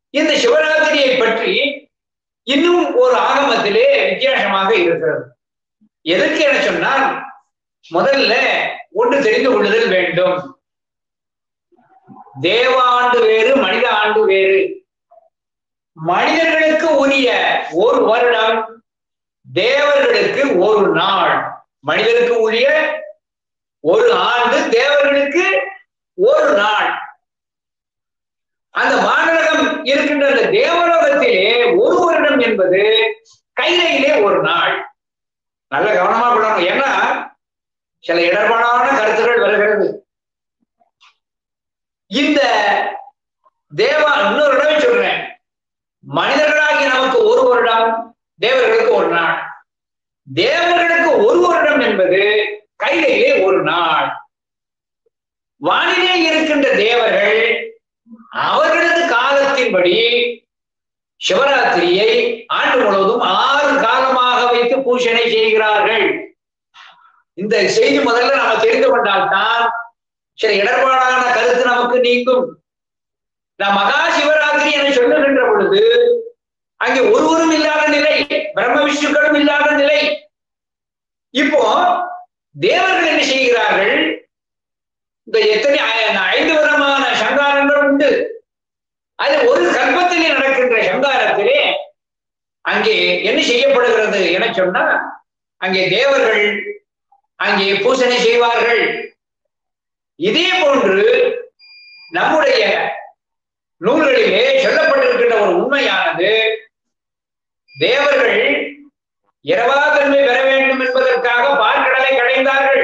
இந்த சிவராத்திரியை பற்றி இன்னும் ஒரு ஆகமத்திலே வித்தியாசமாக இருக்கிறது எதற்கு என சொன்னால் முதல்ல ஒன்று தெரிந்து கொள்ளுதல் வேண்டும் தேவ ஆண்டு வேறு மனித ஆண்டு வேறு மனிதர்களுக்கு உரிய ஒரு வருடம் தேவர்களுக்கு ஒரு நாள் மனிதருக்கு உரிய ஒரு ஆண்டு தேவர்களுக்கு ஒரு நாள் அந்த வானரகம் இருக்கின்ற அந்த தேவலோகத்திலே ஒரு வருடம் என்பது கைலையிலே ஒரு நாள் நல்ல கவனமா கொள்ளணும் ஏன்னா சில இடர்பாடான கருத்துக்கள் வருகிறது இந்த தேவா இன்னொரு தடவை சொல்றேன் மனிதர்களாகி நமக்கு ஒரு வருடம் தேவர்களுக்கு ஒரு நாள் தேவர்களுக்கு ஒரு வருடம் என்பது கைலையிலே ஒரு நாள் வானிலே இருக்கின்ற தேவர்கள் அவர்களது காலத்தின்படி சிவராத்திரியை ஆண்டு முழுவதும் ஆறு காலமாக வைத்து பூஷணை செய்கிறார்கள் இந்த செய்தி முதல்ல நம்ம தெரிந்து கொண்டால்தான் சில இடர்பாடான கருத்து நமக்கு நீங்கும் நான் மகா சிவராத்திரி என சொல்லுகின்ற பொழுது அங்கே ஒருவரும் இல்லாத நிலை பிரம்ம விஷ்ணுக்களும் இல்லாத நிலை இப்போ தேவர்கள் என்ன செய்கிறார்கள் இந்த எத்தனை ஐந்து விதமான சங்காரங்கள் உண்டு அது ஒரு கல்பத்திலே நடக்கின்ற சங்காரத்திலே அங்கே என்ன செய்யப்படுகிறது என சொன்னா அங்கே தேவர்கள் அங்கே பூசணை செய்வார்கள் இதே போன்று நம்முடைய நூல்களிலே சொல்லப்பட்டிருக்கின்ற ஒரு உண்மையானது தேவர்கள் இரவாதன்மை பெற வேண்டும் என்பதற்காக பார்க்கடலை கடைந்தார்கள்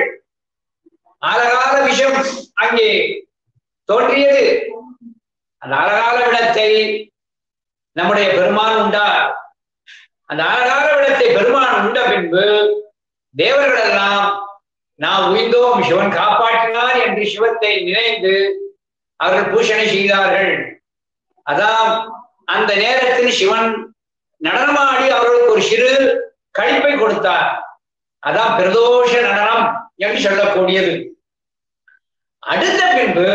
ஆலகால விஷம் அங்கே தோன்றியது அந்த அழகால விடத்தை நம்முடைய பெருமான் உண்டார் அந்த அழகால விடத்தை பெருமான் உண்ட பின்பு தேவர்கள் எல்லாம் நாம் உய்ந்தோம் சிவன் காப்பாற்றினார் என்று சிவத்தை நினைந்து அவர்கள் பூஷணை செய்தார்கள் அதான் அந்த நேரத்தில் சிவன் நடனமாடி அவர்களுக்கு ஒரு சிறு கழிப்பை கொடுத்தார் அதான் பிரதோஷ நடனம் என்று சொல்லக்கூடியது அடுத்த பின்பு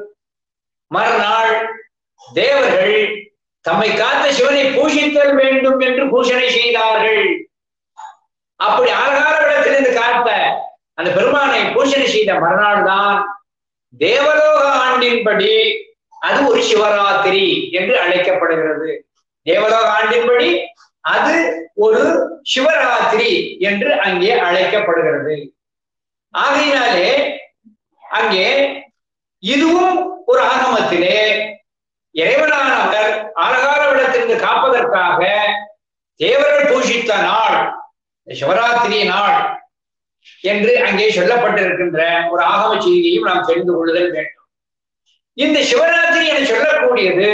மறுநாள் தேவர்கள் தம்மை காத்த சிவனை பூஷித்தல் வேண்டும் என்று பூஷணை செய்தார்கள் அப்படி ஆகாரவிடத்திலிருந்து காத்த அந்த பெருமானை பூஷணை செய்த மறுநாள் தான் தேவலோக ஆண்டின்படி அது ஒரு சிவராத்திரி என்று அழைக்கப்படுகிறது தேவலோக ஆண்டின்படி அது ஒரு சிவராத்திரி என்று அங்கே அழைக்கப்படுகிறது ஆகையினாலே அங்கே இதுவும் ஒரு ஆகமத்திலே இறைவனானவர் ஆலகாரவிடத்திலிருந்து காப்பதற்காக தேவர்கள் பூஷித்த நாள் சிவராத்திரி நாள் என்று அங்கே சொல்லப்பட்டிருக்கின்ற ஒரு ஆகம செய்தியையும் நாம் தெரிந்து கொள்ளுதல் வேண்டும் இந்த சிவராத்திரி என சொல்லக்கூடியது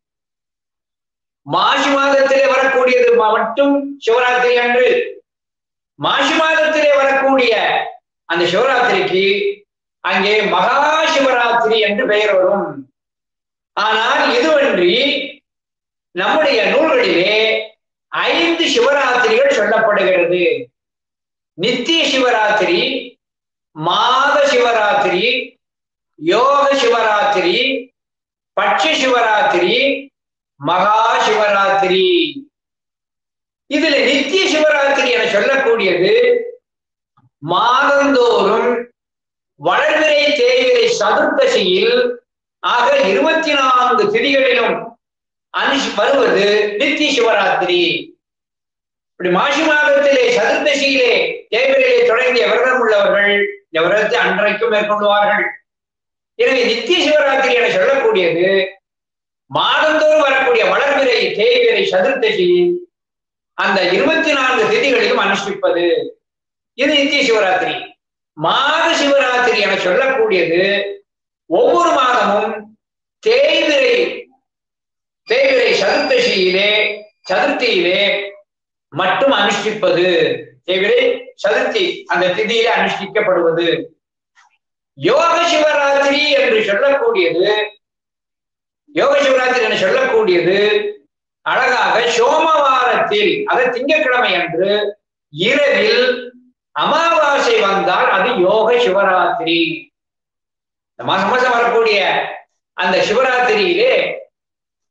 மாசி மாதத்திலே வரக்கூடியது மட்டும் சிவராத்திரி அன்று மாசி மாதத்திலே வரக்கூடிய அந்த சிவராத்திரிக்கு அங்கே மகா சிவராத்திரி என்று பெயர் வரும் ஆனால் இதுவன்றி நம்முடைய நூல்களிலே ஐந்து சிவராத்திரிகள் சொல்லப்படுகிறது நித்திய சிவராத்திரி மாத சிவராத்திரி யோக சிவராத்திரி பட்ச சிவராத்திரி மகா சிவராத்திரி இதுல நித்திய சிவராத்திரி என சொல்லக்கூடியது மாதந்தோறும் வளர்விரை தேய்விரை சதுர்த்தசியில் ஆக இருபத்தி நான்கு திதிகளிலும் அனு வருவது நித்திய சிவராத்திரி இப்படி மாசி மாதத்திலே சதுர்தசியிலே தேய்விரையிலே தொடங்கிய விரதம் உள்ளவர்கள் இந்த விரதத்தை அன்றைக்கும் மேற்கொள்வார்கள் எனவே நித்திய சிவராத்திரி என சொல்லக்கூடியது மாதந்தோறும் வரக்கூடிய வளர்விரை தேய்விரை சதுர்த்தசியில் அந்த இருபத்தி நான்கு திதிகளிலும் அனுஷ்டிப்பது இது நித்திய சிவராத்திரி மாத சிவராத்திரி என சொல்லக்கூடியது ஒவ்வொரு மாதமும் தேய்விரை தேய்விரை சதுர்த்தசியிலே சதுர்த்தியிலே மட்டும் அனுஷ்டிப்பது தேய்விரை சதுர்த்தி அந்த திதியிலே அனுஷ்டிக்கப்படுவது யோக சிவராத்திரி என்று சொல்லக்கூடியது யோக சிவராத்திரி என்று சொல்லக்கூடியது அழகாக சோமவாரத்தில் அது திங்கட்கிழமை அன்று இரவில் அமாவாசை வந்தால் அது யோக சிவராத்திரி இந்த மாசம் மாசம் வரக்கூடிய அந்த சிவராத்திரியிலே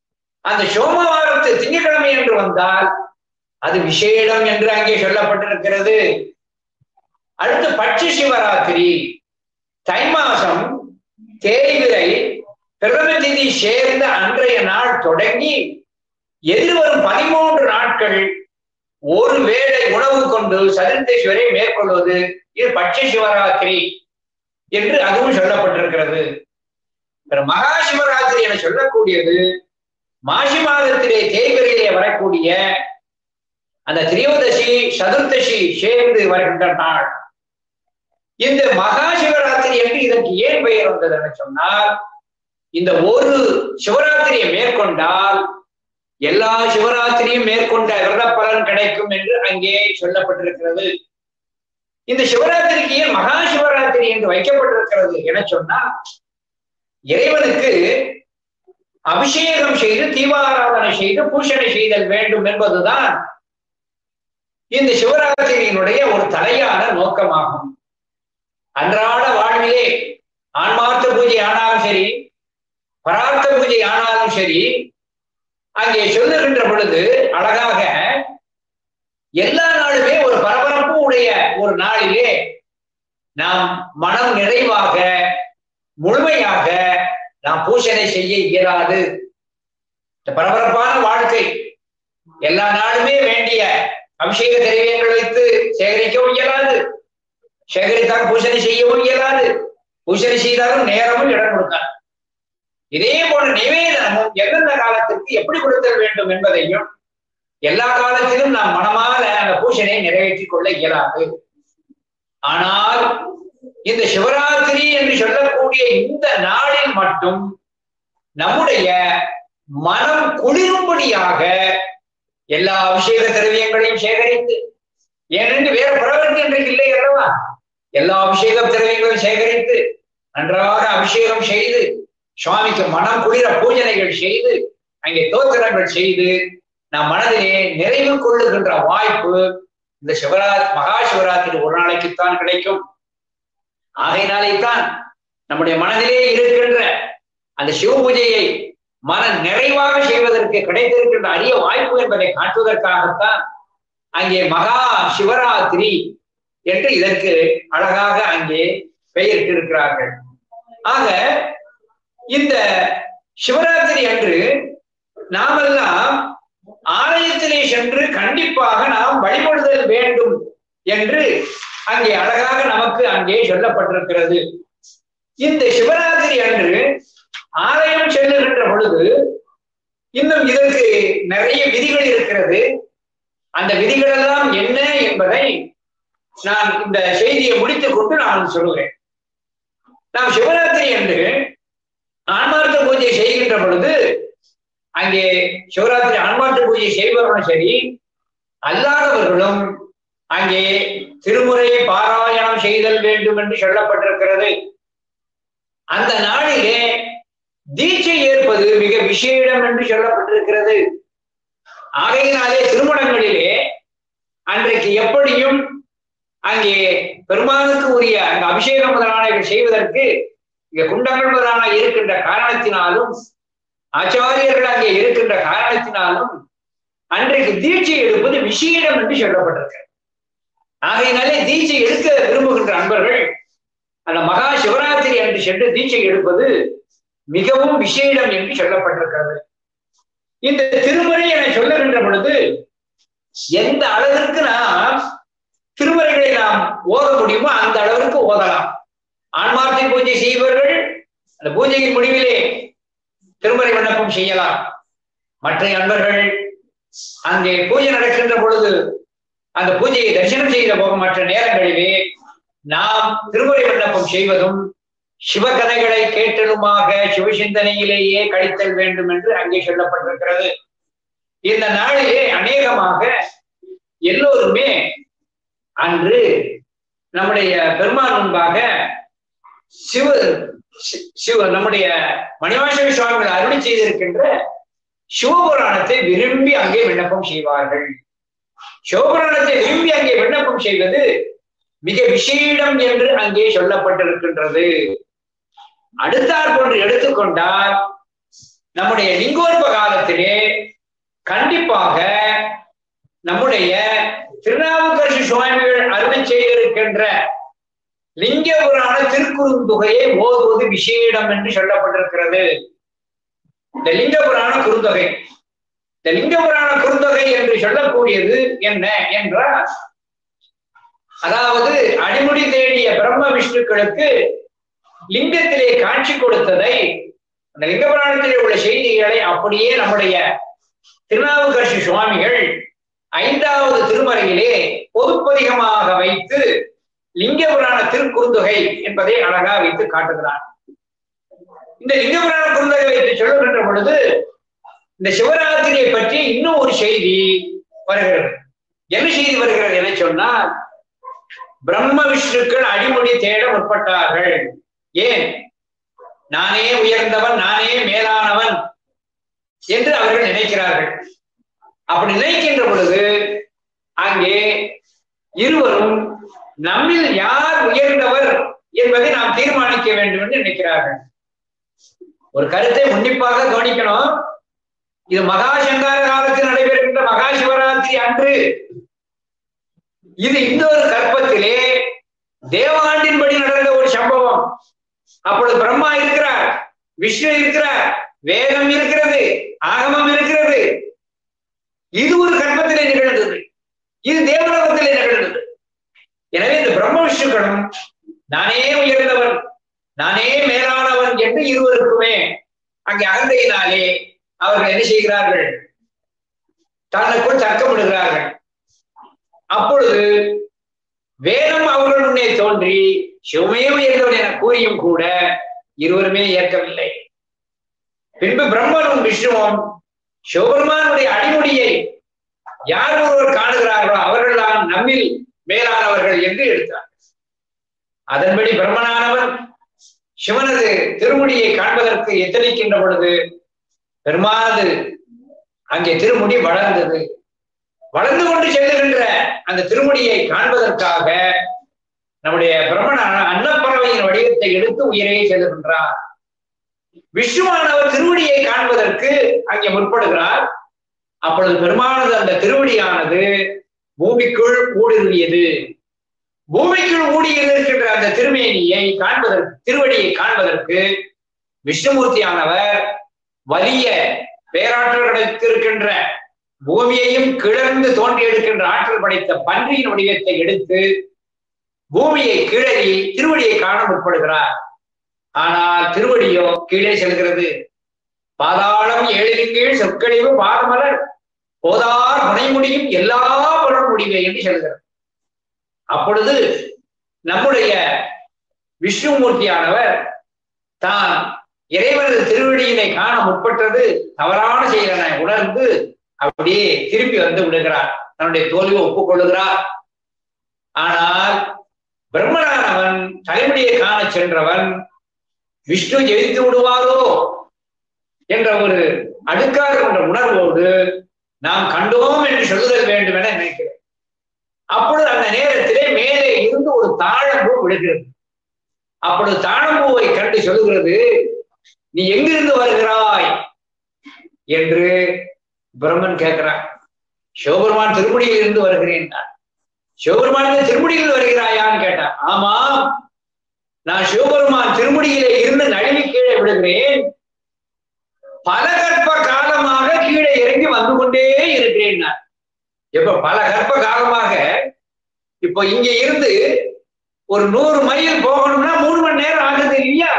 அந்த சோமவாரத்து திங்கட்கிழமை என்று வந்தால் அது விசேடம் என்று அங்கே சொல்லப்பட்டிருக்கிறது அடுத்து பட்சி சிவராத்திரி தை மாசம் தேய்விரை பிரதம திதி சேர்ந்த அன்றைய நாள் தொடங்கி எதிர்வரும் பதிமூன்று நாட்கள் ஒரு வேளை உணவு கொண்டு சதுர்த்தேஸ்வரை மேற்கொள்வது இது பட்சி சிவராத்திரி என்று அதுவும் சொல்லப்பட்டிருக்கிறது மகா சிவராத்திரி என சொல்லக்கூடியது மாசி மாதத்திலே தேய்பிரையிலே வரக்கூடிய அந்த திரியோதசி சதுர்த்தசி சேர்ந்து வருகின்ற நாள் இந்த மகா சிவராத்திரி என்று இதற்கு ஏன் பெயர் வந்தது என்று சொன்னால் இந்த ஒரு சிவராத்திரியை மேற்கொண்டால் எல்லா சிவராத்திரியும் மேற்கொண்ட விரத பலன் கிடைக்கும் என்று அங்கே சொல்லப்பட்டிருக்கிறது இந்த சிவராத்திரிக்கு ஏன் மகா சிவராத்திரி என்று வைக்கப்பட்டிருக்கிறது என சொன்னால் இறைவனுக்கு அபிஷேகம் செய்து தீபாராதனை செய்து பூஷணை செய்தல் வேண்டும் என்பதுதான் இந்த சிவராத்திரியினுடைய ஒரு தலையான நோக்கமாகும் அன்றாட வாழ்விலே ஆன்மார்த்த பூஜை ஆனாலும் சரி பரார்த்த பூஜை ஆனாலும் சரி அங்கே சொல்லுகின்ற பொழுது அழகாக எல்லா நாளுமே ஒரு பரபரப்பு உடைய ஒரு நாளிலே நாம் மனம் நிறைவாக முழுமையாக நாம் பூசணை செய்ய இயலாது இந்த பரபரப்பான வாழ்க்கை எல்லா நாளுமே வேண்டிய அபிஷேக திரவியங்கள் வைத்து சேகரிக்கவும் இயலாது சேகரித்தால் பூசணை செய்யவும் இயலாது பூசணை செய்தாலும் நேரமும் இடம் கொடுக்காது இதே போன்ற நிவேதனமும் எந்தெந்த காலத்திற்கு எப்படி கொடுத்தல் வேண்டும் என்பதையும் எல்லா காலத்திலும் நாம் மனமால அந்த பூசனை நிறைவேற்றிக் கொள்ள இயலாது ஆனால் இந்த சிவராத்திரி என்று சொல்லக்கூடிய இந்த நாளில் மட்டும் நம்முடைய மனம் குளிரும்படியாக எல்லா அபிஷேக திரவியங்களையும் சேகரித்து ஏனென்று வேற பிறவருக்கு இன்றைக்கு இல்லை அல்லவா எல்லா அபிஷேக திரவியங்களையும் சேகரித்து நன்றாக அபிஷேகம் செய்து சுவாமிக்கு மனம் குளிர பூஜனைகள் செய்து அங்கே தோத்திரங்கள் செய்து நம் மனதிலே நிறைவு கொள்ளுகின்ற வாய்ப்பு இந்த சிவரா மகா சிவராத்திரி ஒரு நாளைக்குத்தான் கிடைக்கும் ஆகையினாலே தான் நம்முடைய மனதிலே இருக்கின்ற அந்த சிவ பூஜையை மன நிறைவாக செய்வதற்கு கிடைத்திருக்கின்ற அரிய வாய்ப்பு என்பதை காட்டுவதற்காகத்தான் அங்கே மகா சிவராத்திரி என்று இதற்கு அழகாக அங்கே பெயரிட்டிருக்கிறார்கள் ஆக இந்த சிவராத்திரி அன்று நாமெல்லாம் ஆலயத்திலே சென்று கண்டிப்பாக நாம் வழிபடுதல் வேண்டும் என்று அங்கே அழகாக நமக்கு அங்கே சொல்லப்பட்டிருக்கிறது இந்த சிவராத்திரி அன்று ஆலயம் செல்லுகின்ற பொழுது இன்னும் இதற்கு நிறைய விதிகள் இருக்கிறது அந்த விதிகள் எல்லாம் என்ன என்பதை நான் இந்த செய்தியை முடித்துக் கொண்டு நான் சொல்லுகிறேன் நாம் சிவராத்திரி அன்று ஆன்மார்த்த பூஜை செய்கின்ற பொழுது அங்கே சிவராத்திரி ஆன்மார்த்த பூஜை செய்பவர்களும் சரி அல்லாதவர்களும் அங்கே திருமுறை பாராயணம் செய்தல் வேண்டும் என்று சொல்லப்பட்டிருக்கிறது அந்த நாளிலே தீட்சை ஏற்பது மிக விசேடம் என்று சொல்லப்பட்டிருக்கிறது ஆகையினாலே திருமணங்களிலே அன்றைக்கு எப்படியும் அங்கே பெருமானுக்கு உரிய அந்த அபிஷேகம் முதலானவைகள் செய்வதற்கு இங்க குண்டங்கள் முதலான இருக்கின்ற காரணத்தினாலும் ஆச்சாரியர்கள் அங்கே இருக்கின்ற காரணத்தினாலும் அன்றைக்கு தீட்சை எடுப்பது விஷயம் என்று சொல்லப்பட்டிருக்கிறது ஆகையினாலே தீட்சை எடுக்க விரும்புகின்ற அன்பர்கள் அந்த மகா சிவராத்திரி அன்று சென்று தீட்சை எடுப்பது மிகவும் விசேடம் என்று சொல்லப்பட்டிருக்கிறது இந்த திருமுறை என சொல்லுகின்ற பொழுது எந்த அளவிற்கு நாம் திருமுறைகளை நாம் ஓத முடியுமோ அந்த அளவிற்கு ஓதலாம் ஆன்மார்த்தி பூஜை செய்பவர்கள் அந்த பூஜையின் முடிவிலே திருமுறை விண்ணப்பம் செய்யலாம் மற்ற அன்பர்கள் அங்கே பூஜை நடக்கின்ற பொழுது அந்த பூஜையை தரிசனம் செய்த போக மற்ற நேரங்களிலே நாம் திருமுறை விண்ணப்பம் செய்வதும் சிவகதைகளை கேட்டலுமாக சிவசிந்தனையிலேயே கழித்தல் வேண்டும் என்று அங்கே சொல்லப்பட்டிருக்கிறது இந்த நாளிலே அநேகமாக எல்லோருமே அன்று நம்முடைய பெருமான் முன்பாக சிவ சிவ நம்முடைய மணிவாசக சுவாமிகள் அருளி செய்திருக்கின்ற சிவபுராணத்தை விரும்பி அங்கே விண்ணப்பம் செய்வார்கள் சிவபுராணத்தை விரும்பி அங்கே விண்ணப்பம் செய்வது மிக விசேடம் என்று அங்கே சொல்லப்பட்டிருக்கின்றது அடுத்தாற் போன்று எடுத்துக்கொண்டால் நம்முடைய லிங்கோற்ப காலத்திலே கண்டிப்பாக நம்முடைய திருநாவுக்கரசு சுவாமிகள் அருளை செய்திருக்கின்ற லிங்க புராண திருக்குறுந்தொகையை ஓதுவது விசேடம் என்று சொல்லப்பட்டிருக்கிறது இந்த லிங்க புராண குறுந்தொகை இந்த லிங்க புராண குறுந்தொகை என்று சொல்லக்கூடியது என்ன என்றால் அதாவது அடிமுடி தேடிய பிரம்ம விஷ்ணுக்களுக்கு லிங்கத்திலே காட்சி கொடுத்ததை அந்த லிங்க புராணத்திலே உள்ள செய்திகளை அப்படியே நம்முடைய திருநாவுக்கரசு சுவாமிகள் ஐந்தாவது திருமறையிலே பொதுப்பதிகமாக வைத்து லிங்க புராண திருக்குறுந்தொகை என்பதை அழகா வைத்து காட்டுகிறார் இந்த லிங்க புராண குறுந்தொகை வைத்து சொல்லுகின்ற பொழுது இந்த சிவராத்திரியை பற்றி இன்னும் ஒரு செய்தி வருகிறது என்ன செய்தி வருகிறது என சொன்னால் பிரம்ம விஷ்ணுக்கள் அடிமொழி தேட முற்பட்டார்கள் ஏன் நானே உயர்ந்தவன் நானே மேலானவன் என்று அவர்கள் நினைக்கிறார்கள் அப்படி நினைக்கின்ற பொழுது அங்கே இருவரும் நம்மில் யார் உயர்ந்தவர் என்பதை நாம் தீர்மானிக்க வேண்டும் என்று நினைக்கிறார்கள் ஒரு கருத்தை உன்னிப்பாக கவனிக்கணும் இது மகா சங்கார காலத்தில் நடைபெறுகின்ற மகா சிவராத்திரி அன்று இது இன்னொரு கற்பத்திலே தேவாண்டின்படி நடந்த ஒரு சம்பவம் அப்பொழுது பிரம்மா இருக்கிறார் விஷ்ணு இருக்கிறார் வேதம் இருக்கிறது ஆகமம் இருக்கிறது இது ஒரு கற்பத்திலே நிகழ்ந்தது இது தேவலோகத்திலே நிகழ்ந்தது எனவே இந்த பிரம்ம விஷ்ணுக்களும் நானே உயர்ந்தவன் நானே மேலானவன் என்று இருவருக்குமே அங்கே அகந்தையினாலே அவர்கள் என்ன செய்கிறார்கள் தனக்குள் தர்க்கமிடுகிறார்கள் அப்பொழுது வேதம் அவர்கள் முன்னே தோன்றி சிவமே உயர்ந்தவன் என கூறியும் கூட இருவருமே ஏற்கவில்லை பின்பு பிரம்மனும் விஷ்ணுவும் சிவபெருமானுடைய அடிமுடியை யார் ஒருவர் காணுகிறார்களோ அவர்கள்தான் நம்மில் மேலானவர்கள் என்று எடுத்தார் அதன்படி பிரம்மனானவன் சிவனது திருமுடியை காண்பதற்கு எத்தனிக்கின்ற பொழுது பெருமானது அங்கே திருமுடி வளர்ந்தது வளர்ந்து கொண்டு செல்லுகின்ற அந்த திருமுடியை காண்பதற்காக நம்முடைய பிரம்மண அன்னப்பறவையின் வடிவத்தை எடுத்து உயிரை செல்லுகின்றார் விஷ்ணுவானவர் திருவடியை காண்பதற்கு அங்கே முற்படுகிறார் அப்பொழுது பெருமானது அந்த திருவடியானது பூமிக்குள் ஊடுருவியது பூமிக்குள் ஊடியிருக்கின்ற அந்த திருமேனியை காண்பதற்கு திருவடியை காண்பதற்கு விஷ்ணுமூர்த்தியானவர் வலிய பேராற்றல் கிடைத்திருக்கின்ற பூமியையும் கிளர்ந்து தோன்றி எடுக்கின்ற ஆற்றல் படைத்த பன்றியின் வடிவத்தை எடுத்து பூமியை கிளறி திருவடியை காண முற்படுகிறார் ஆனால் திருவடியோ கீழே செல்கிறது பாதாளம் ஏழின் கீழ் சொற்கழிவு பாரமலர் போதார் முனைமுடியும் எல்லா புறம் முடிவே என்று சொல்கிறது அப்பொழுது நம்முடைய விஷ்ணுமூர்த்தியானவர் தான் இறைவனது திருவடியினை காண முற்பட்டது தவறான செயலனை உணர்ந்து அப்படியே திருப்பி வந்து விடுகிறார் தன்னுடைய தோல்வியை ஒப்புக்கொள்ளுகிறார் ஆனால் பிரம்மனானவன் தலைமுடியை காண சென்றவன் விஷ்ணு ஜெயித்து விடுவாரோ என்ற ஒரு அடுக்காக என்ற உணர்வோடு நாம் கண்டோம் என்று சொல்லுதல் வேண்டும் என நினைக்கிறேன் அப்பொழுது அந்த நேரத்திலே மேலே இருந்து ஒரு தாழம்பூ விழுகிறது அப்பொழுது தாழம்பூவை கண்டு சொல்லுகிறது நீ எங்கிருந்து வருகிறாய் என்று பிரம்மன் கேட்கிறான் சிவபெருமான் திருமுடியில் இருந்து வருகிறேன் சிவபெருமான் திருமுடியில் வருகிறாயான்னு கேட்டான் ஆமா நான் சிவபெருமான் திருமுடியிலே இருந்து நழுவி கீழே விடுகிறேன் பல கற்ப காலமாக கீழே இறங்கி வந்து கொண்டே இருக்கிறேன் நான் எப்ப பல கற்ப காலமாக இப்போ இங்க இருந்து ஒரு நூறு மைல் போகணும்னா மூணு மணி நேரம் ஆகுது இல்லையா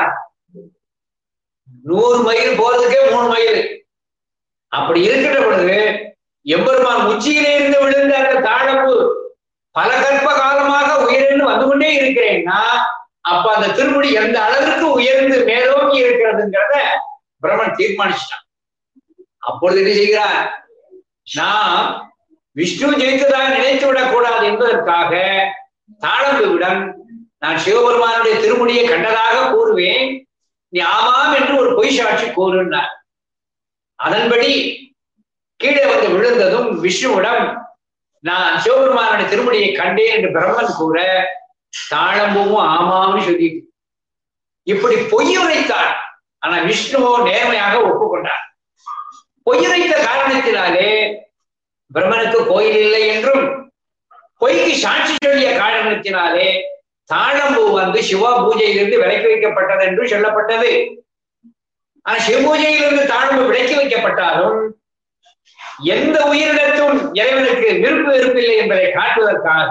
நூறு மைல் போறதுக்கே மூணு மைல் அப்படி இருக்கிற பொழுது எம்பெருமான் உச்சியிலே இருந்து விழுந்த அந்த தாழம்பு பல கற்ப காலமாக உயர்ந்து வந்து கொண்டே இருக்கிறேன்னா அப்ப அந்த திருமுடி எந்த அளவிற்கு உயர்ந்து மேலோங்கி இருக்கிறதுங்கிறத பிரம்மன் தீர்மானிச்சிட்டான் அப்பொழுது என்ன செய்கிறார் நாம் விஷ்ணு ஜெயித்ததாக நினைத்து விடக்கூடாது என்பதற்காக தாளம்புவிடம் நான் சிவபெருமானுடைய திருமுடியை கண்டதாக கூறுவேன் நீ ஆமாம் என்று ஒரு பொய் சாட்சி கூறுனார் அதன்படி கீழே வந்து விழுந்ததும் விஷ்ணுவிடம் நான் சிவபெருமானுடைய திருமுடியை கண்டேன் என்று பிரம்மன் கூற தாழம்பூவும் ஆமாம்னு சொல்லிட்டு இப்படி பொய் உரைத்தார் ஆனா விஷ்ணுவோ நேர்மையாக ஒப்புக்கொண்டார் பொய்யுரைத்த காரணத்தினாலே பிரம்மனுக்கு கோயில் இல்லை என்றும் பொய்க்கு சாட்சி சொல்லிய காரணத்தினாலே தாழம்பூ வந்து சிவா பூஜையிலிருந்து விலக்கி வைக்கப்பட்டது என்று சொல்லப்பட்டது ஆனா சிவ பூஜையிலிருந்து தாழம்பு விலக்கி வைக்கப்பட்டாலும் எந்த உயிரிடத்தும் இறைவனுக்கு விருப்பு வெறுப்பில்லை என்பதை காட்டுவதற்காக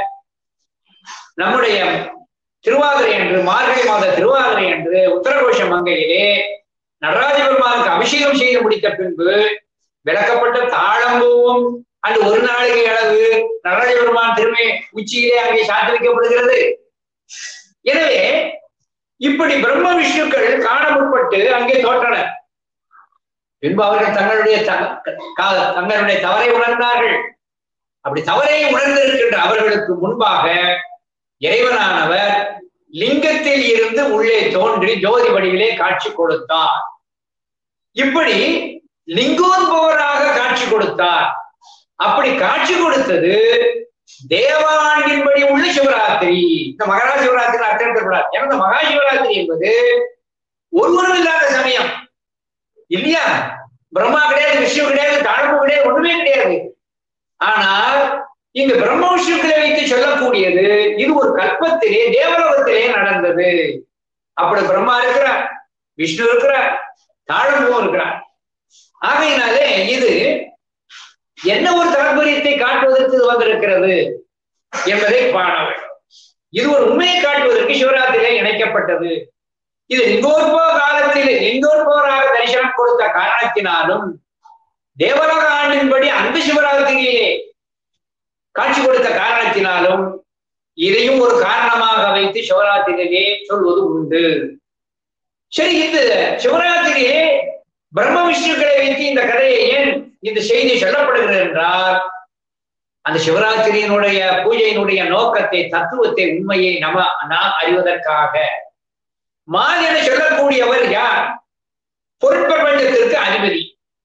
நம்முடைய திருவாதிரை என்று மார்கழி மாத திருவாதிரை என்று உத்தரகோஷ மங்கையிலே நடராஜ பெருமானுக்கு அபிஷேகம் செய்து முடித்த பின்பு விளக்கப்பட்ட தாழம்பூவும் அந்த ஒரு நாளைக்கு அளவு நடராஜ பெருமான் திருமை உச்சியிலே அங்கே சாத்தி வைக்கப்படுகிறது எனவே இப்படி பிரம்ம விஷ்ணுக்கள் காண முற்பட்டு அங்கே தோற்றனர் பின்பு அவர்கள் தங்களுடைய தங்களுடைய தவறை உணர்ந்தார்கள் அப்படி தவறை உணர்ந்திருக்கின்ற அவர்களுக்கு முன்பாக இறைவனானவர் லிங்கத்தில் இருந்து உள்ளே தோன்றி ஜோதி வடிவிலே காட்சி கொடுத்தார் இப்படி லிங்கோத்பவராக காட்சி கொடுத்தார் அப்படி காட்சி கொடுத்தது தேவாண்டின்படி உள்ள சிவராத்திரி இந்த மகா சிவராத்திரி அர்த்தம் இருக்கக்கூடாது ஏன்னா இந்த மகா சிவராத்திரி என்பது ஒருவரும் இல்லாத சமயம் இல்லையா பிரம்மா கிடையாது விஷ்ணு கிடையாது தாழ்வு கிடையாது ஒண்ணுமே கிடையாது ஆனால் இந்த பிரம்ம விஷ்ணுக்களை வைத்து சொல்லக்கூடியது இது ஒரு கல்பத்திலே தேவலோகத்திலே நடந்தது அப்படி பிரம்மா இருக்கிறார் விஷ்ணு இருக்கிறார் தாழம்பும் இருக்கிறார் ஆகையினாலே இது என்ன ஒரு தாற்பயத்தை காட்டுவதற்கு இது வந்திருக்கிறது என்பதை காண வேண்டும் இது ஒரு உண்மையை காட்டுவதற்கு சிவராத்திரியிலே இணைக்கப்பட்டது இது லிங்கோற்போ காலத்தில் லிங்கோற்போராக தரிசனம் கொடுத்த காரணத்தினாலும் தேவலோக ஆண்டின்படி அந்த சிவராத்திரியிலே காட்சி கொடுத்த காரணத்தினாலும் இதையும் ஒரு காரணமாக வைத்து சிவராத்திரியிலே சொல்வது உண்டு சரி இந்த சிவராத்திரியிலே பிரம்ம விஷ்ணுக்களை வைத்து இந்த கதையை ஏன் இந்த செய்தி சொல்லப்படுகிறது என்றால் அந்த சிவராத்திரியினுடைய பூஜையினுடைய நோக்கத்தை தத்துவத்தை உண்மையை நம நாம் அறிவதற்காக மால் என சொல்லக்கூடியவர் யார் பொருட்பிரபஞ்சத்திற்கு அதிபதி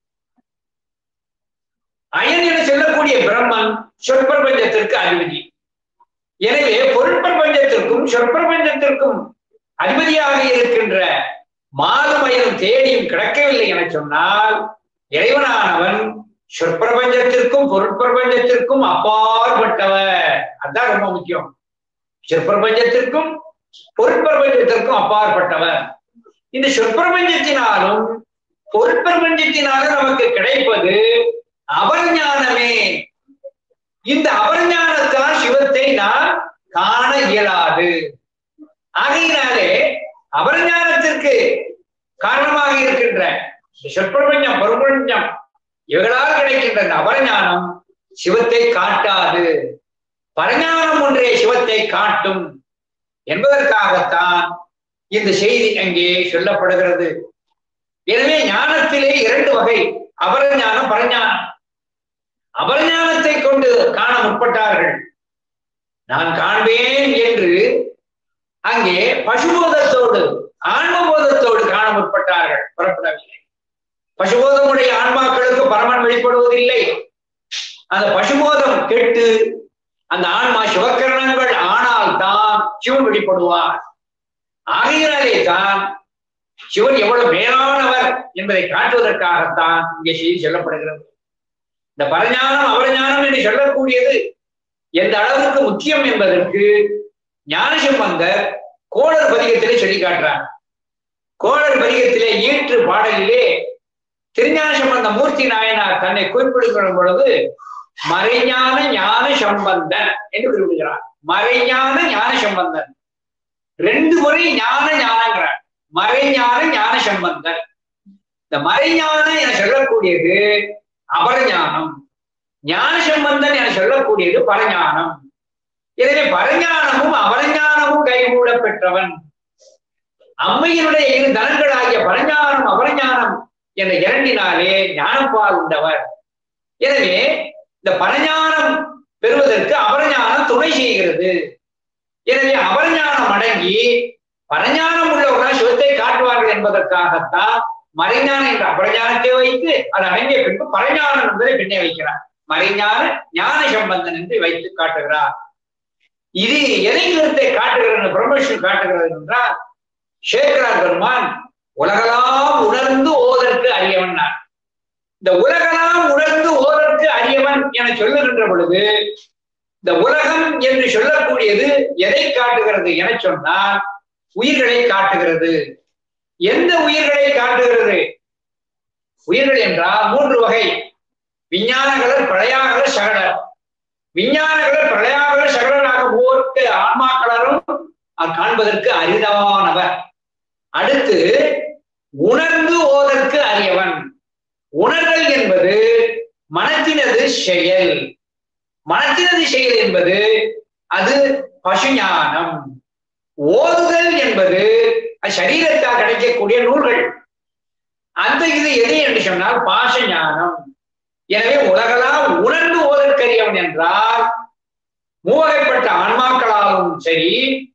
அயன் என சொல்லக்கூடிய பிரம்மன் சொற்பிரபஞ்சத்திற்கு அதிபதி எனவே பொருட்பிரபஞ்சத்திற்கும் சொற்பிரபஞ்சத்திற்கும் அதிபதியாக இருக்கின்ற மாதுமயனும் தேடியும் கிடக்கவில்லை என சொன்னால் இறைவனானவன் சொற்பிரபஞ்சத்திற்கும் பொருட்பிரபஞ்சத்திற்கும் அப்பாற்பட்டவர் அதுதான் ரொம்ப முக்கியம் சொற்பிரபஞ்சத்திற்கும் பொருட்பிரபஞ்சத்திற்கும் அப்பாற்பட்டவர் இந்த சொற்பிரபஞ்சத்தினாலும் பொருட்பிரபஞ்சத்தினாலும் நமக்கு கிடைப்பது அபரஞானமே இந்த அபரஞானத்தால் சிவத்தை நாம் காண இயலாது ஆகையினாலே அபரஞானத்திற்கு காரணமாக இருக்கின்ற சொற்பிரபஞ்சம் பொருட்பிரபஞ்சம் இவர்களால் கிடைக்கின்ற இந்த அபரஞானம் சிவத்தை காட்டாது பரஞானம் ஒன்றே சிவத்தை காட்டும் என்பதற்காகத்தான் இந்த செய்தி அங்கே சொல்லப்படுகிறது எனவே ஞானத்திலே இரண்டு வகை அபரஞானம் பரஞானம் அபரஞானத்தை கொண்டு காண முற்பட்டார்கள் நான் காண்பேன் என்று அங்கே பசுபோதத்தோடு ஆன்மபோதத்தோடு காண முற்பட்டார்கள் புறப்படவில்லை பசுபோதமுடைய ஆன்மாக்களுக்கு பரமன் வெளிப்படுவதில்லை அந்த பசுபோதம் கெட்டு அந்த ஆன்மா சிவக்கரணங்கள் ஆனால் தான் சிவன் வெளிப்படுவார் ஆகையினாலே தான் சிவன் எவ்வளவு மேலானவர் என்பதை காட்டுவதற்காகத்தான் இங்கே செய்தி சொல்லப்படுகிறது இந்த பரஞானம் அவரஞானம் என்று சொல்லக்கூடியது எந்த அளவுக்கு முக்கியம் என்பதற்கு ஞானசம்பந்தர் கோளர் பதிகத்திலே சொல்லி காட்டுறார் கோளர் பதிகத்திலே ஈற்று பாடலிலே திருஞான சம்பந்த மூர்த்தி நாயனார் தன்னை குறிப்பிடுகிற பொழுது மறைஞான ஞான சம்பந்தன் என்று குறிப்பிடுகிறார் மறைஞான ஞான சம்பந்தன் ரெண்டு முறை ஞான ஞானங்கிறார் மறைஞான ஞான சம்பந்தன் இந்த மறைஞான என சொல்லக்கூடியது அபரஞானம் ஞான சம்பந்தன் என சொல்லக்கூடியது பரஞானம் எனவே பரஞானமும் அபரஞானமும் கைகூட பெற்றவன் அம்மையினுடைய இரு தனங்களாகிய பரஞானம் அபரஞானம் என்ற இரண்டினாலே ஞானப்பால் உண்டவர் எனவே இந்த பரஞானம் பெறுவதற்கு அபரஞானம் துணை செய்கிறது எனவே அபரஞானம் அடங்கி பரஞானம் உள்ளவர்கள் சிவத்தை காட்டுவார்கள் என்பதற்காகத்தான் மறைஞானம் என்ற அபரஞானத்தை வைத்து அது அடங்கிய பின்பு பரஞானம் என்பதை பின்னே வைக்கிறார் மறைஞான ஞான சம்பந்தன் என்று வைத்து காட்டுகிறார் இது எதை கருத்தை காட்டுகிறது பிரம்மவிஷ்ணு காட்டுகிறது என்றால் சேகரார் பெருமான் உலகெல்லாம் உணர்ந்து ஓதற்கு அறியவனார் இந்த உலகெல்லாம் உணர்ந்து ஓதற்கு அறியவன் என சொல்லுகின்ற பொழுது இந்த உலகம் என்று சொல்லக்கூடியது எதை காட்டுகிறது என சொன்னால் உயிர்களை காட்டுகிறது எந்த உயிர்களை காட்டுகிறது உயிர்கள் என்றால் மூன்று வகை விஞ்ஞானங்களர் பிரளயாகலர் சகலர் விஞ்ஞானங்களர் பிரளயாகலர் சகலராக ஓர்க்க ஆன்மாக்களரும் காண்பதற்கு அரிதானவர் அடுத்து உணர்ந்து ஓதற்கு அறியவன் உணர்தல் என்பது மனத்தினது செயல் மனத்தினது செயல் என்பது அது பசுஞானம் ஓதுதல் என்பது சரீரத்தால் கிடைக்கக்கூடிய நூல்கள் அந்த இது எது என்று சொன்னால் பாச ஞானம் எனவே உலகெல்லாம் உணர்ந்து ஓதற்கரியவன் என்றால் மூவகைப்பட்ட ஆன்மாக்களாலும் சரி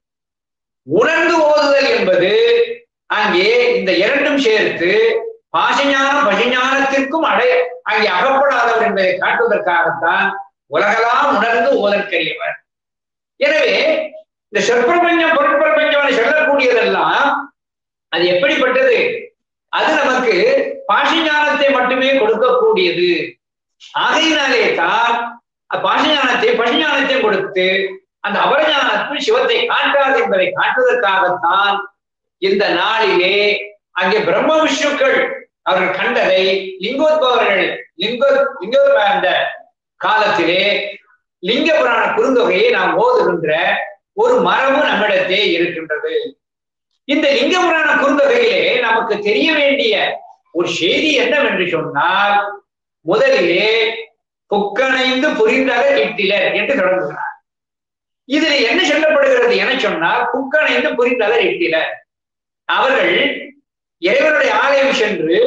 உணர்ந்து ஓதுதல் என்பது அங்கே இந்த இரண்டும் சேர்த்து பாசஞானம் பசுஞானத்திற்கும் அடை அங்கே அகப்படாதவர் என்பதை காட்டுவதற்காகத்தான் உலகெல்லாம் உணர்ந்து ஓதற்கரியவர் எனவே இந்த சொற்பிரபஞ்சம் பொருட்பிரபஞ்சம் சொல்லக்கூடியதெல்லாம் அது எப்படிப்பட்டது அது நமக்கு பாஷஞானத்தை மட்டுமே கொடுக்கக்கூடியது ஆகையினாலே தான் பாஷஞானத்தை பசுஞானத்தை கொடுத்து அந்த அபரஞானத்தில் சிவத்தை காட்டாது என்பதை காட்டுவதற்காகத்தான் இந்த நாளிலே அங்கே பிரம்ம விஷ்ணுக்கள் அவர்கள் கண்டதை லிங்கோத்பவர்கள் லிங்கோ லிங்கோ அந்த காலத்திலே லிங்க புராண குறுந்தொகையை நாம் ஓதுகின்ற ஒரு மரபு நம்மிடத்தே இருக்கின்றது இந்த லிங்க புராண குறுந்தொகையிலே நமக்கு தெரிய வேண்டிய ஒரு செய்தி என்னவென்று சொன்னால் முதலிலே புக்கணைந்து புரிந்தவர் இட்டிலர் என்று தொடங்குகிறார் இதில் என்ன சொல்லப்படுகிறது என சொன்னால் புக்கணைந்து புரிந்தவர் இட்டிலர் அவர்கள் இறைவனுடைய ஆலயம் சென்று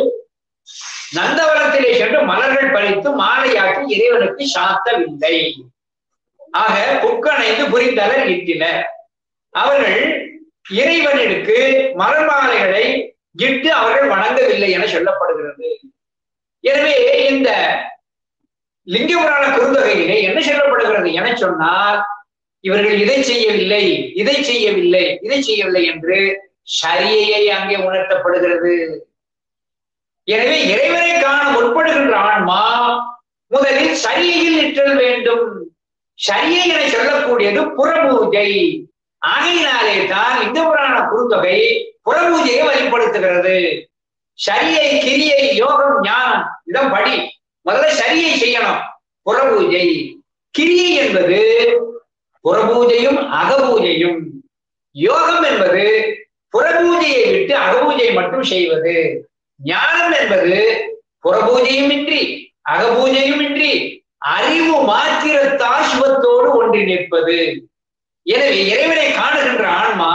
நந்தவனத்திலே சென்று மலர்கள் பறித்து மாலையாக்கி இறைவனுக்கு சாத்தவில்லை ஆக புக்கணைந்து புரிந்தவர் இட்டிலர் அவர்கள் இறைவனுக்கு மலர் மாலைகளை இட்டு அவர்கள் வணங்கவில்லை என சொல்லப்படுகிறது எனவே இந்த லிங்கபுராண குறுந்தொகையிலே என்ன சொல்லப்படுகிறது என சொன்னால் இவர்கள் இதை செய்யவில்லை இதை செய்யவில்லை இதை செய்யவில்லை என்று சரியை அங்கே உணர்த்தப்படுகிறது எனவே இறைவனை காண முற்படுகின்ற ஆன்மா முதலில் சரியில் நிற்றல் வேண்டும் சரியை என சொல்லக்கூடியது புறபூஜை ஆகையினாலே தான் இந்த புராண குறுந்தொகை புறபூஜையை வழிபடுத்துகிறது சரியை கிரியை யோகம் ஞானம் இடம் படி முதல்ல சரியை செய்யணும் புறபூஜை கிரியை என்பது புறபூஜையும் அகபூஜையும் யோகம் என்பது புறபூஜையை விட்டு அகபூஜை மட்டும் செய்வது ஞானம் என்பது புறபூஜையும் இன்றி அகபூஜையும் இன்றி அறிவு மாத்திரத்தால் சிவத்தோடு ஒன்றி நிற்பது எனவே இறைவனை காணுகின்ற ஆன்மா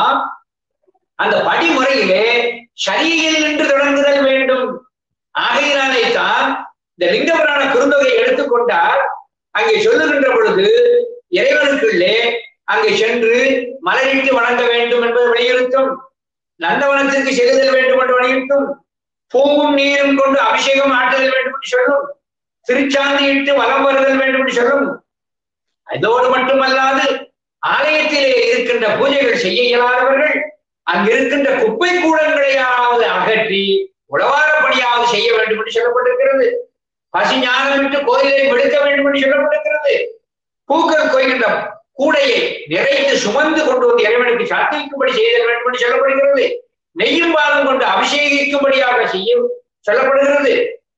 அந்த படிமுறையிலே சரியில் நின்று தொடங்குதல் வேண்டும் ஆகையினாலே தான் இந்த லிங்கபுராண குறுந்தொகை எடுத்துக்கொண்டால் அங்கே சொல்லுகின்ற பொழுது இறைவனுக்குள்ளே அங்கே சென்று மலரிட்டு வணங்க வேண்டும் என்பது வலியுறுத்தும் நந்தவனத்திற்கு செல்லுதல் வேண்டும் என்று வலியுறுத்தும் பூவும் நீரும் கொண்டு அபிஷேகம் ஆற்றுதல் வேண்டும் என்று சொல்லும் திருச்சாந்தி இட்டு வலம் வருதல் வேண்டும் என்று சொல்லும் அதோடு மட்டுமல்லாது ஆலயத்திலே இருக்கின்ற பூஜைகள் செய்ய இயலாதவர்கள் அங்கு இருக்கின்ற குப்பை கூடங்களையாவது அகற்றி உழவாரப்படியாவது செய்ய வேண்டும் என்று சொல்லப்பட்டிருக்கிறது பசி ஞானம் விட்டு கோயிலை விடுக்க வேண்டும் என்று சொல்லப்பட்டிருக்கிறது பூக்கள் கோய்கின்ற கூடையை நிறைத்து சுமந்து கொண்டு வந்து இறைவனுக்கு சாத்திக்கும்படி செய்தல் வேண்டும் என்று சொல்லப்படுகிறது நெய்யும் பாலும் கொண்டு அபிஷேகிக்கும்படியாக செய்ய சொல்லப்படுகிறது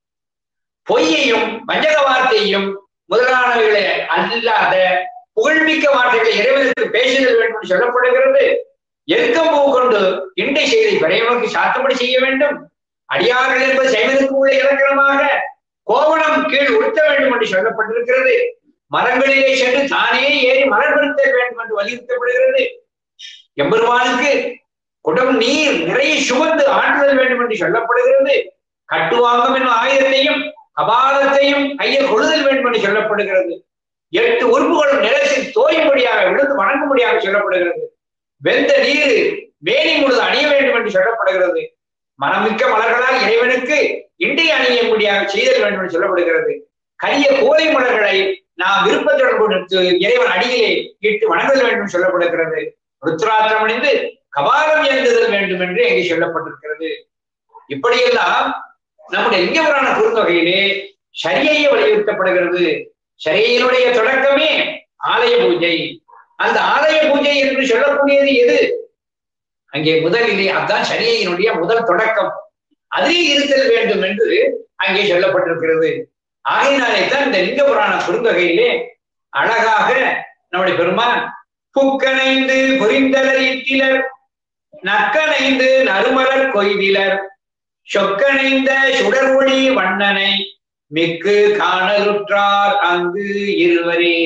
பொய்யையும் வஞ்சக வார்த்தையும் முதலானவைகளை அல்லாத புகழ்மிக்க வார்த்தைகளை இறைவனுக்கு பேசுதல் வேண்டும் என்று சொல்லப்படுகிறது எருக்கம்பூ கொண்டு இண்டை செய்தி இறைவனுக்கு சாத்தப்படி செய்ய வேண்டும் அடியார்கள் என்பது சைவனுக்கு உள்ள இலக்கணமாக கோவணம் கீழ் உடுத்த வேண்டும் என்று சொல்லப்பட்டிருக்கிறது மரங்களிலே சென்று தானே ஏறி மலர் பெருத்தல் வேண்டும் என்று வலியுறுத்தப்படுகிறது எம்பெருமானுக்கு குடம் நீர் நிறைய சுமந்து ஆற்றுதல் வேண்டும் என்று சொல்லப்படுகிறது கட்டுவாங்கம் என்னும் ஆயுதத்தையும் கபாலத்தையும் கையில் கொழுதல் வேண்டும் என்று சொல்லப்படுகிறது எட்டு உறுப்புகளும் நிலத்தில் தோயும்படியாக விழுந்து வணங்கும்படியாக சொல்லப்படுகிறது வெந்த நீர் வேணி முழுது அணிய வேண்டும் என்று சொல்லப்படுகிறது மனமிக்க மலர்களால் இறைவனுக்கு இண்டை அணியும்படியாக செய்தல் வேண்டும் என்று சொல்லப்படுகிறது கரிய கோலை மலர்களை நாம் விருப்பத்துடன் கொடுத்து இறைவன் அடியிலே இட்டு வணங்குதல் வேண்டும் என்று சொல்லப்படுகிறது ருத்ராட்சம் அணிந்து கபாலம் ஏந்துதல் வேண்டும் என்று இங்கே சொல்லப்பட்டிருக்கிறது இப்படியெல்லாம் நம்முடைய லிங்க புராண குறுந்தொகையிலே சரியை வலியுறுத்தப்படுகிறது சரியினுடைய தொடக்கமே ஆலய பூஜை அந்த ஆலய பூஜை என்று சொல்லக்கூடியது எது அங்கே முதலிலே அதுதான் சரியையினுடைய முதல் தொடக்கம் அதிலே இருத்தல் வேண்டும் என்று அங்கே சொல்லப்பட்டிருக்கிறது ஆகையினாலே தான் இந்த லிங்க புராண குறுந்தொகையிலே அழகாக நம்முடைய பெருமான் புக்கணைந்து புரிந்தலர் ஈட்டிலர் நக்கணைந்து நறுமலர் கொய்திலர் சொக்கணைந்த சுடர் ஒளி வண்ணனை மிக்கு காணலுற்றார் அங்கு இருவரே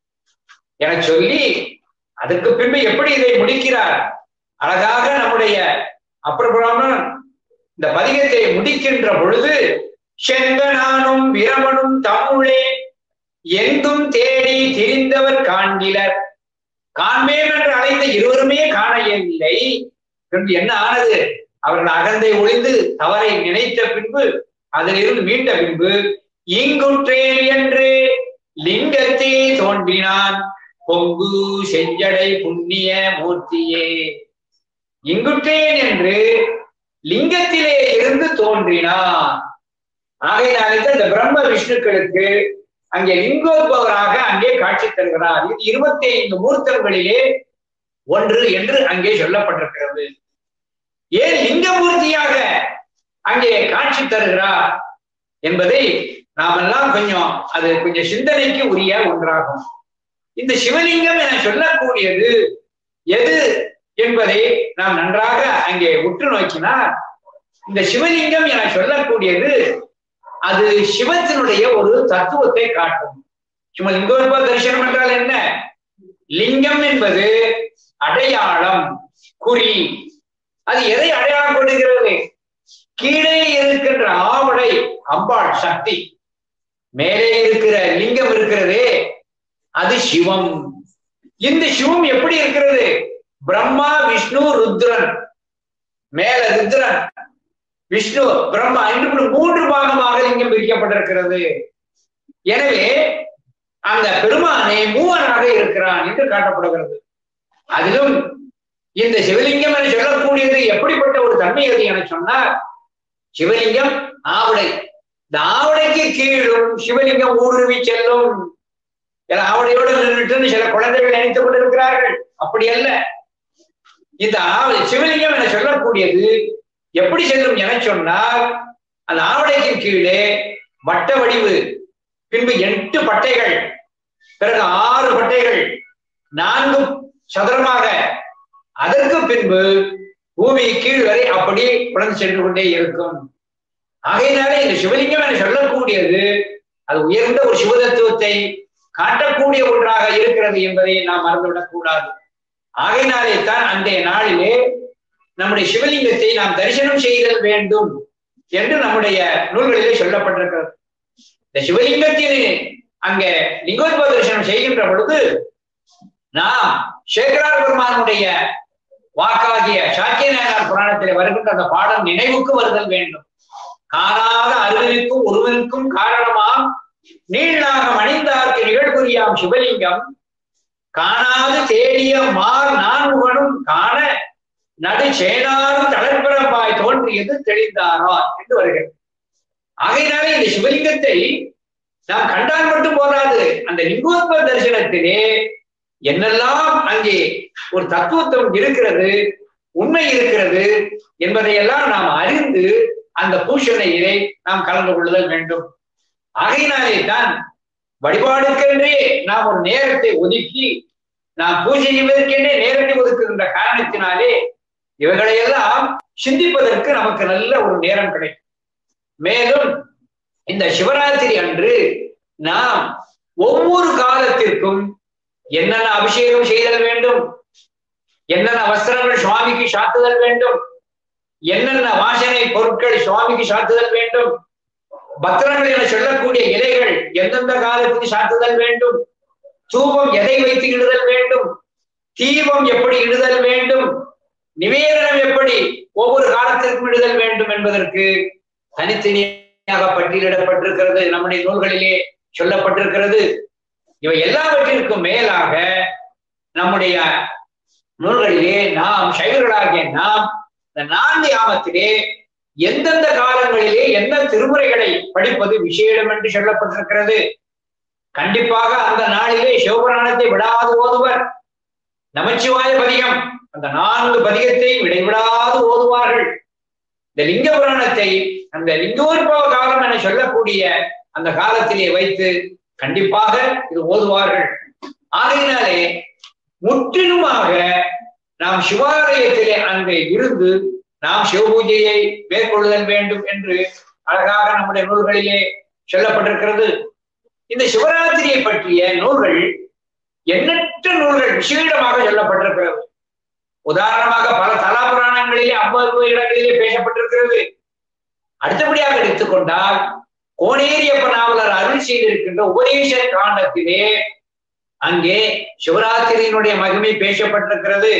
என சொல்லி அதுக்கு பின்பு எப்படி இதை முடிக்கிறார் அழகாக நம்முடைய அப்புறம் இந்த பதிகத்தை முடிக்கின்ற பொழுது செங்கனானும் வீரமனும் தம்முளே எங்கும் தேடி திரிந்தவர் காண்கிலர் காண்பேன் என்று அழைத்த இருவருமே காண இயலவில்லை பின்பு என்ன ஆனது அவர்கள் அகந்தை ஒளிந்து தவறை நினைத்த பின்பு அதிலிருந்து மீண்ட பின்பு இங்குற்றேன் என்று லிங்கத்தே தோன்றினான் பொங்கு செஞ்சடை புண்ணிய மூர்த்தியே இங்குற்றேன் என்று லிங்கத்திலே இருந்து தோன்றினான் ஆகையினாலே இந்த பிரம்ம விஷ்ணுக்களுக்கு அங்கே லிங்கோத்பவராக அங்கே காட்சி தருகிறார் இது இருபத்தி ஐந்து மூர்த்தங்களிலே ஒன்று என்று அங்கே சொல்லப்பட்டிருக்கிறது ஏன் லிங்கமூர்த்தியாக அங்கே காட்சி தருகிறார் என்பதை நாமெல்லாம் கொஞ்சம் அது கொஞ்சம் சிந்தனைக்கு உரிய ஒன்றாகும் இந்த சிவலிங்கம் என சொல்லக்கூடியது எது என்பதை நாம் நன்றாக அங்கே உற்று நோக்கினால் இந்த சிவலிங்கம் என சொல்லக்கூடியது அது சிவத்தினுடைய ஒரு தத்துவத்தை காட்டும் சும்மா லிங்கோத்பவ தரிசனம் என்றால் என்ன லிங்கம் என்பது அடையாளம் குறி அது எதை அடையாளம் கொடுக்கிறது கீழே இருக்கின்ற ஆவடை அம்பாள் சக்தி மேலே இருக்கிற லிங்கம் இருக்கிறதே அது சிவம் இந்த சிவம் எப்படி இருக்கிறது பிரம்மா விஷ்ணு ருத்ரன் மேல ருத்ரன் விஷ்ணு பிரம்மா என்று மூன்று பாகமாக லிங்கம் பிரிக்கப்பட்டிருக்கிறது எனவே அந்த பெருமானை மூவனாக இருக்கிறான் என்று காட்டப்படுகிறது அதிலும் இந்த சிவலிங்கம் என சொல்லக்கூடியது எப்படிப்பட்ட ஒரு தன்மை அது என சொன்னார் சிவலிங்கம் ஆவடை இந்த ஆவடைக்கு கீழும் சிவலிங்கம் ஊடுருவி செல்லும் ஆவடையோடு நின்றுட்டு சில குழந்தைகள் நினைத்துக் கொண்டிருக்கிறார்கள் அப்படி அல்ல இந்த ஆவடை சிவலிங்கம் என சொல்லக்கூடியது எப்படி செல்லும் என சொன்னால் அந்த ஆவடைக்கு கீழே வட்ட வடிவு பின்பு எட்டு பட்டைகள் பிறகு ஆறு பட்டைகள் நான்கு சதுரமாக அதற்கு பின்பு பூமி கீழ் வரை அப்படி குழந்து சென்று கொண்டே இருக்கும் ஆகையினாலே இந்த சிவலிங்கம் என சொல்லக்கூடியது அது உயர்ந்த ஒரு சிவதத்துவத்தை காட்டக்கூடிய ஒன்றாக இருக்கிறது என்பதை நாம் மறந்துவிடக் கூடாது ஆகையினாலே தான் அந்த நாளிலே நம்முடைய சிவலிங்கத்தை நாம் தரிசனம் செய்தல் வேண்டும் என்று நம்முடைய நூல்களிலே சொல்லப்பட்டிருக்கிறது இந்த சிவலிங்கத்தின் அங்க லிங்கோத்பவ தரிசனம் செய்கின்ற பொழுது நாம் சேகரார் பெருமானுடைய வாக்காகிய சாக்கிய நாயனார் புராணத்திலே வருகின்ற அந்த பாடம் நினைவுக்கு வருதல் வேண்டும் காணாத அறிவிற்கும் ஒருவனுக்கும் காரணமாம் நீளாக மணிந்தார்க்கு நிகழ்புரியாம் சிவலிங்கம் காணாது தேடிய மார் நான்முகனும் காண நடு சேனாரும் தளர்பிறப்பாய் தோன்றியது தெளிந்தாரா என்று வருகிறது ஆகையினாலே இந்த சிவலிங்கத்தை நாம் கண்டால் மட்டும் போதாது அந்த லிங்கோத்பவ தரிசனத்திலே என்னெல்லாம் அங்கே ஒரு தத்துவத்துவம் இருக்கிறது உண்மை இருக்கிறது என்பதையெல்லாம் நாம் அறிந்து அந்த பூஷணையிலே நாம் கலந்து கொள்ளுதல் வேண்டும் ஆகையினாலே தான் வழிபாடுக்கென்றே நாம் ஒரு நேரத்தை ஒதுக்கி நாம் பூஜை செய்வதற்கென்றே நேரத்தை ஒதுக்குகின்ற காரணத்தினாலே இவைகளையெல்லாம் சிந்திப்பதற்கு நமக்கு நல்ல ஒரு நேரம் கிடைக்கும் மேலும் இந்த சிவராத்திரி அன்று நாம் ஒவ்வொரு காலத்திற்கும் என்னென்ன அபிஷேகம் செய்தல் வேண்டும் என்னென்ன வஸ்திரங்கள் சுவாமிக்கு சாத்துதல் வேண்டும் என்னென்ன வாசனை பொருட்கள் சுவாமிக்கு சாத்துதல் வேண்டும் பத்திரங்கள் என சொல்லக்கூடிய இலைகள் எந்தெந்த காலத்துக்கு சாத்துதல் வேண்டும் தூபம் எதை வைத்து இடுதல் வேண்டும் தீபம் எப்படி இடுதல் வேண்டும் நிவேதனம் எப்படி ஒவ்வொரு காலத்திற்கும் இடுதல் வேண்டும் என்பதற்கு தனித்தனியாக பட்டியலிடப்பட்டிருக்கிறது நம்முடைய நூல்களிலே சொல்லப்பட்டிருக்கிறது இவை எல்லாவற்றிற்கும் மேலாக நம்முடைய நூல்களிலே நாம் சைவர்களாகிய நாம் இந்த நான்கு யாமத்திலே எந்தெந்த காலங்களிலே எந்த திருமுறைகளை படிப்பது விசேடம் என்று சொல்லப்பட்டிருக்கிறது கண்டிப்பாக அந்த நாளிலே சிவபுராணத்தை விடாது ஓதுவர் நமச்சிவாய பதிகம் அந்த நான்கு பதிகத்தை விடைவிடாது ஓதுவார்கள் இந்த லிங்க புராணத்தை அந்த லிங்கோற்பவ காலம் என சொல்லக்கூடிய அந்த காலத்திலே வைத்து கண்டிப்பாக இது ஓதுவார்கள் ஆகையினாலே முற்றிலுமாக நாம் சிவாலயத்திலே அங்கே இருந்து நாம் சிவபூஜையை மேற்கொள்ளுதல் வேண்டும் என்று அழகாக நம்முடைய நூல்களிலே சொல்லப்பட்டிருக்கிறது இந்த சிவராத்திரியை பற்றிய நூல்கள் எண்ணற்ற நூல்கள் விசேடமாக சொல்லப்பட்டிருக்கிறது உதாரணமாக பல தலா புராணங்களிலே ஐம்பது இடங்களிலே பேசப்பட்டிருக்கிறது அடுத்தபடியாக எடுத்துக்கொண்டால் கோனேரியப்ப நாவலர் அருள் செய்திருக்கின்ற உபதேச காண்டத்திலே அங்கே சிவராத்திரியினுடைய மகிமை பேசப்பட்டிருக்கிறது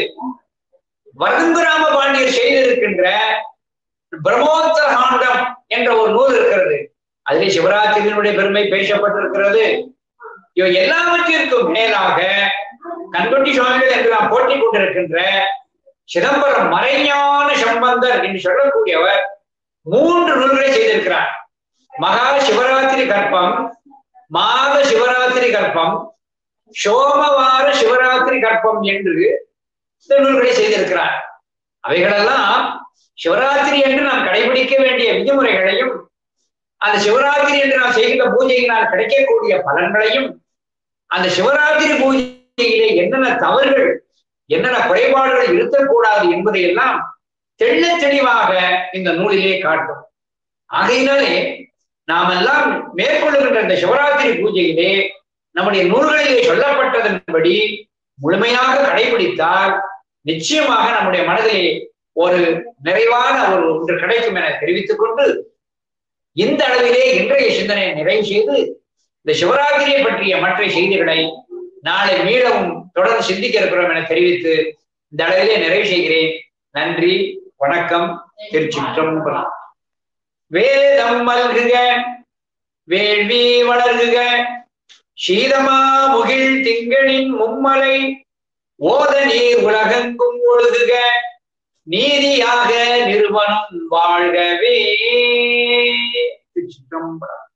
வருங்குராம பாண்டியர் செய்திருக்கின்ற பிரம்மோத்தர காண்டம் என்ற ஒரு நூல் இருக்கிறது அதிலே சிவராத்திரியினுடைய பெருமை பேசப்பட்டிருக்கிறது இவை எல்லாவற்றிற்கும் மேலாக கண்கொட்டி சுவாமிகள் என்று நாம் போட்டிக் கொண்டிருக்கின்ற சிதம்பரம் மறைஞான சம்பந்தர் என்று சொல்லக்கூடியவர் மூன்று நூல்களை செய்திருக்கிறார் மகா சிவராத்திரி கற்பம் மாத சிவராத்திரி கற்பம் சோமவார சிவராத்திரி கற்பம் என்று இந்த நூல்களை செய்திருக்கிறார் அவைகளெல்லாம் சிவராத்திரி என்று நாம் கடைபிடிக்க வேண்டிய விதிமுறைகளையும் அந்த சிவராத்திரி என்று நாம் செய்கின்ற பூஜையினால் கிடைக்கக்கூடிய பலன்களையும் அந்த சிவராத்திரி பூஜையிலே என்னென்ன தவறுகள் என்னென்ன குறைபாடுகள் இருத்தக்கூடாது என்பதை எல்லாம் தெள்ள தெளிவாக இந்த நூலிலே காட்டும் ஆகையினாலே நாம் எல்லாம் மேற்கொள்ளுகின்ற இந்த சிவராத்திரி பூஜையிலே நம்முடைய நூல்களிலே சொல்லப்பட்டதன்படி முழுமையாக கடைபிடித்தால் நிச்சயமாக நம்முடைய மனதிலே ஒரு நிறைவான ஒரு ஒன்று கிடைக்கும் என தெரிவித்துக் கொண்டு இந்த அளவிலே இன்றைய சிந்தனையை நிறைவு செய்து இந்த சிவராத்திரியை பற்றிய மற்ற செய்திகளை நாளை மீளவும் தொடர்ந்து சிந்திக்க இருக்கிறோம் என தெரிவித்து இந்த அளவிலே நிறைவு செய்கிறேன் நன்றி வணக்கம் திருச்சிற்றம்பலம் வேதம் மல்குக வேள்வி வளர்குக சீதமா முகில் திங்களின் மும்மலை ஓத நீர் உலகெங்கும் ஒழுகுக நீதியாக நிறுவனம் வாழ்கவே திருச்சிற்றம்பலம்